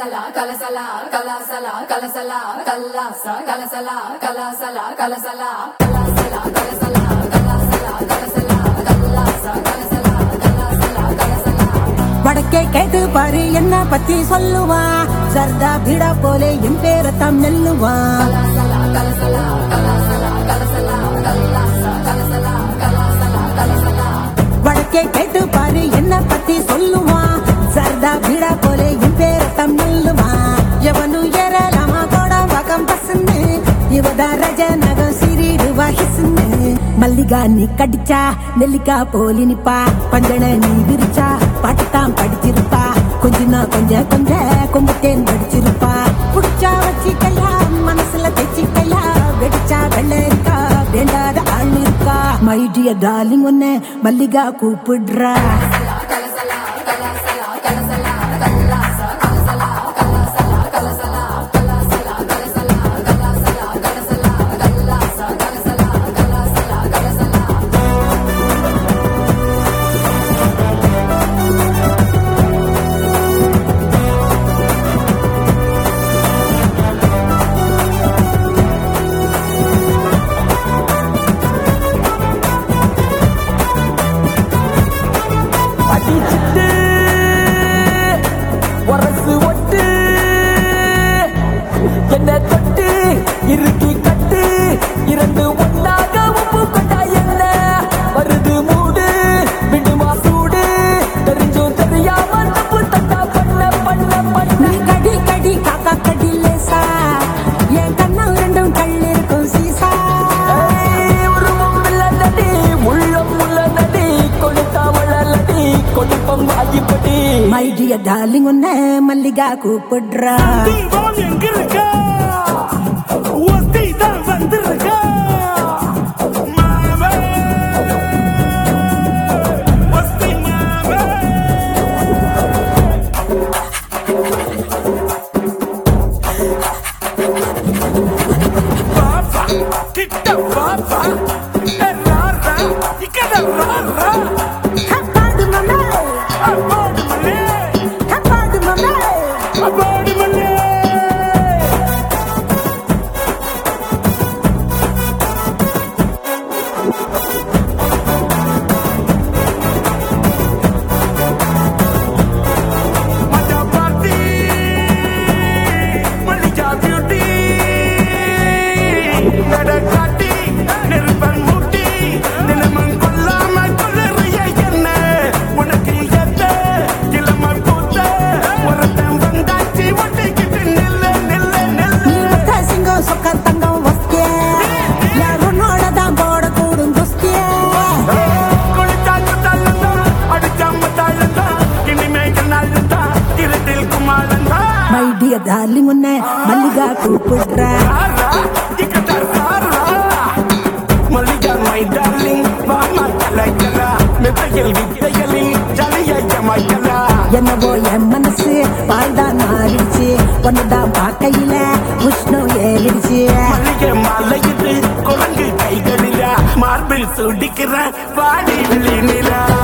கலசலா கலசலா கலாசலா கலசலா கல்லாசா கலசலா கலாசலா கலசலா கலாசலா கலசலா கலாசலா கலசலா கல்லாசா கலசலா கலாசலா கலசலா வடக்கே கேட்டு பாரு என்ன பத்தி சொல்லுவா சர்தா பீடா போலே என் பேரத்தாம் நெல்லுவா கலசலா கலசலா கலாசலா கலசலா கல்லாசா கலசலா கலாசலா கலசலா வடக்கே கேட்டு பாரு என்ன பத்தி சொல்லுவா சர்தா பீடா போலே என் பேரத்தாம் நெல்லுவா எவனு ஏறலாமா கோட வகம் பசுன்னு இவதா ரஜ நகம் சிறிடுவா ஹிசுன்னு மல்லிகா நீ கடிச்சா நெல்லிக்கா போலி நிப்பா பஞ்சன நீ விரிச்சா பாட்டுத்தான் படிச்சிருப்பா கொஞ்சனா கொஞ்ச கொஞ்ச கொம்புத்தேன் படிச்சிருப்பா புடிச்சா வச்சிக்கையா மனசுல தைச்சிக்கையா வெடிச்சா வெள்ளரிக்கா வேண்டாத ஆள் இருக்கா மை டியர் டார்லிங் உன்னை மல்லிகா கூப்பிடுறா கலசலா கலாசலா கலசலா கல்லாசா கலசலா கலாசலா கலசலா கலாசலா கலசலா கலாசலா கலசலா கல்லாசா கலசலா கலாசலா கலசலா அடிச்சிட்டு உரசு ஒட்டு என்ன தொட்டு இறுக்கி கட்டு இரண்டு ஒன்னாக உப்பு கொண்டா என்ன வருது மூடு விடுமா சூடு தெரிஞ்சும் தெரியாம தப்பு தட்டா பண்ண பண்ண பண்ண நீ கடி கடி காக்கா கடி லேசா என் கண்ணம் ரெண்டும் கல்லிருக்கும் சீசா ஏய், உருவம் இல்லடி உள்ளம் உள்ளடி கொடுத்தா வளலடி கொடுப்பம் வாஜிப்படி மை டியர் டார்லிங் உன்னை மல்லிகா கூப்பிடுறா தீபம் எங்க இருக்கா ஒத்தி தான் வந்திருக்கா மாவே ஒத்தி மாவே பாப்பா கிட்ட பாப்பா ராரா இக்கட ராரா ஹப்பாடு மம்மே அப்பாடு மல்லே ஹப்பாடு மம்மே அப்பாடு மல்லே மஜா பார்ட்டி மல்லிகா பியூட்டி நடக்காட்டி நெருப்பன் மூட்டி தினமும் கொல்லாம கொள்ளறிய என்ன உனக்கு எத்த இளம பூத்த ஒருத்தன் வந்தாச்சு ஒட்டிக்கிட்டு நில்ல நில்ல நீ நில்ல ஒத்த சிங்கம் சொக்க தங்கம் வஸ்திய யாருன்னோட தான் போட கூடும் குஸ்திய குளிச்சாங்க தாழ்ந்தா அடிச்சாம தாழ்ந்தா இனிமேல் நாழ்ந்தா இருட்டில் குமாரந்தா மை டியர் டார்லிங் உன்னை மல்லிகா கூப்பிடுறா ராரா இக்கட ராரா மல்லிகா மை டார்லிங் வாமா கலைக்கலா மெத்தையில் வித்தைகளில் ஜலிய மைக்கலா என்னவோ என் மனசு பால்தான் மாறிடுச்சு ஒன்னுதான் பார்க்கையில உஷ்ணம் ஏறிடுச்சு மல்லிகை மலையிட்டு குரங்கு கைகளில மார்பில் சுடிக்கிற வாடி நிலா